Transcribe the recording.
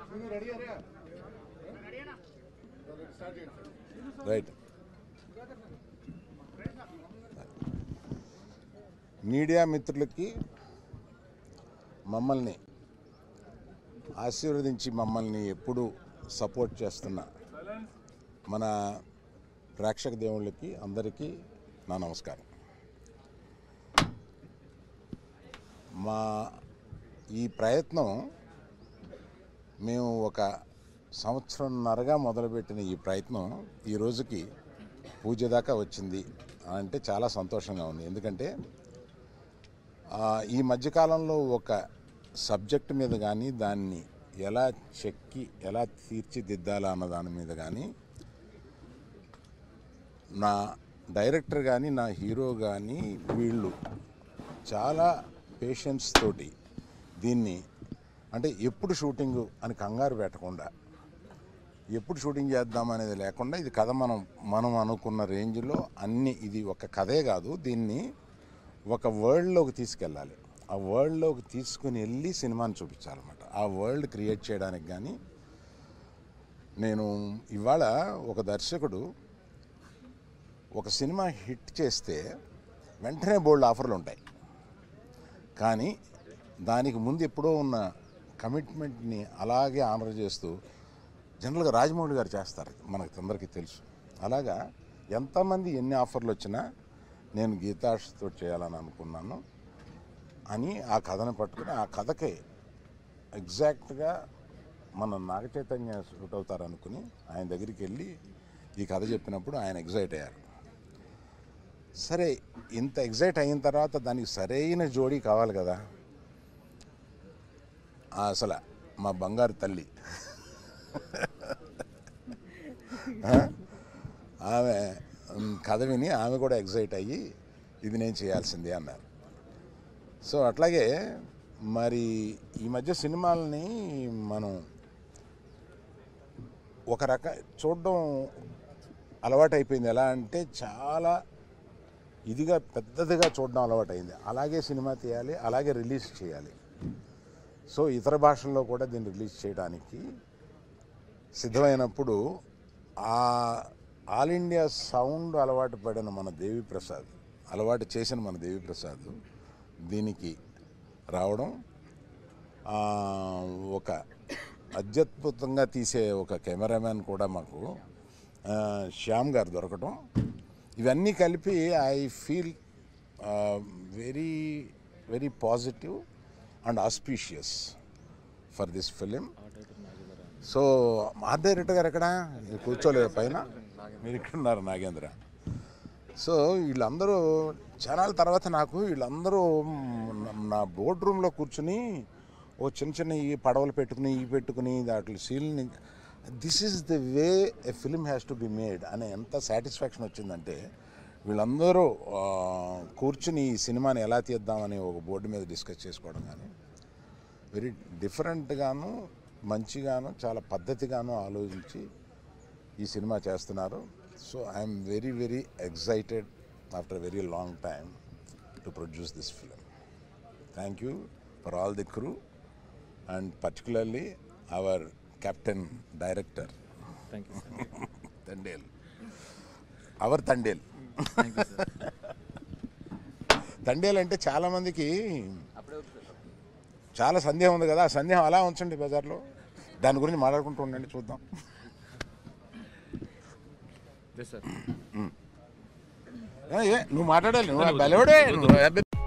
Right media మిత్రులకి మమ్మల్ని ఆశీర్వదించి మమ్మల్ని ఎప్పుడు సపోర్ట్ చేస్తున్న మన ప్రేక్షక దేవుళ్ళకి అందరికీ నా నమస్కారం మా ఈ ప్రయత్నం మేము ఒక సంవత్సరంన్నరగా మొదలుపెట్టిన ఈ ప్రయత్నం ఈ రోజుకి పూజ దాకా వచ్చింది అంటే చాలా సంతోషంగా ఉంది ఎందుకంటే ఆ, ఈ మధ్యకాలంలో ఒక సబ్జెక్ట్ మీద కానీ దాన్ని ఎలా చెక్కి ఎలా తీర్చిదిద్దాలా అన్న దాని మీద కానీ నా డైరెక్టర్ కానీ నా హీరో కానీ వీళ్ళు చాలా పేషెన్స్ తోటి దీన్ని అంటే ఎప్పుడు షూటింగ్ అని కంగారు పెట్టకుండా ఎప్పుడు షూటింగ్ చేద్దాం అనేది లేకుండా ఇది కథ మనం మనం అనుకున్న రేంజ్లో అన్ని ఇది ఒక కథే కాదు దీన్ని ఒక వరల్డ్లోకి తీసుకెళ్ళాలి ఆ వరల్డ్లోకి తీసుకుని వెళ్ళి సినిమాని చూపించాలన్నమాట ఆ వరల్డ్ క్రియేట్ చేయడానికి కానీ నేను ఇవాళ ఒక దర్శకుడు ఒక సినిమా హిట్ చేస్తే వెంటనే బోల్డ్ ఆఫర్లు ఉంటాయి కానీ దానికి ముందు ఎప్పుడో ఉన్న కమిట్మెంట్ని అలాగే ఆనర్ చేస్తూ జనరల్గా రాజమౌళి గారు చేస్తారు మనకు అందరికీ తెలుసు అలాగా ఎంతమంది ఎన్ని ఆఫర్లు వచ్చినా నేను గీతాష్తో చేయాలని అనుకున్నాను అని ఆ కథను పట్టుకుని ఆ కథకే ఎగ్జాక్ట్గా మన నాగ చైతన్య సూట్ అవుతారు అనుకుని ఆయన దగ్గరికి వెళ్ళి ఈ కథ చెప్పినప్పుడు ఆయన ఎగ్జైట్ అయ్యారు సరే ఇంత ఎగ్జైట్ అయిన తర్వాత దానికి సరైన జోడీ కావాలి కదా ఆ అసలు మా బంగారు తల్లి ఆ? ఆమె ఉమ్, కథ విని ఆమె కూడా ఎగ్జైట్ అయ్యి ఇది నేను చేయాల్సిందే అన్నారు సో అట్లాగే మరి ఈ మధ్య సినిమాలని మనం ఒక రక చూడడం అలవాటు అయిపోయింది ఎలా అంటే చాలా ఇదిగా పెద్దదిగా చూడడం అలవాటైంది అలాగే సినిమా తీయాలి అలాగే రిలీజ్ చేయాలి సో ఇతర భాషల్లో కూడా దీన్ని రిలీజ్ చేయడానికి సిద్ధమైనప్పుడు ఆ ఆల్ ఇండియా సౌండ్ అలవాటు పడిన మన దేవి ప్రసాద్ అలవాటు చేసిన మన దేవి ప్రసాద్ దీనికి రావడం ఆ, ఒక అత్యద్భుతంగా తీసే ఒక కెమెరామ్యాన్ కూడా మాకు ఆ, శ్యామ్ గారు దొరకటం ఇవన్నీ కలిపి I feel very very positive and auspicious for this film so art director గారు ఎక్కడ మీరు కూర్చోలేదు పైన మీరు ఇక్కడ ఉన్నారు నాగేంద్ర సో వీళ్ళందరూ ఛానల్ తర్వాత నాకు వీళ్ళందరూ మ్, నా బోర్డ్ రూమ్లో కూర్చుని ఓ చిన్న చిన్న ఈ పడవలు పెట్టుకుని ఈ పెట్టుకుని దాంట్లో సీల్ని this is the way a film has to be made అనే ఎంత సాటిస్ఫాక్షన్ వచ్చిందంటే వీళ్ళందరూ ఆ, కూర్చుని ఈ సినిమాని ఎలా తీద్దామని ఒక బోర్డు మీద డిస్కస్ చేసుకోవడం కానీ వెరీ డిఫరెంట్గాను మంచిగాను చాలా పద్ధతిగాను ఆలోచించి ఈ సినిమా చేస్తున్నారు so I'm very very excited after very long time to produce this film thank you for all the crew and particularly our captain director thank you sir Thandel our Thandel thank you sir Thandel అంటే చాలామందికి చాలా సందేహం ఉంది కదా ఆ సందేహం అలా ఉంచండి బజార్లో దాని గురించి మాట్లాడుకుంటూ ఉండండి చూద్దాం ఎస్ సార్ ఏ, ఏ, నువ్వు మాట్లాడాలి నువ్వు బలవడే నువ్వు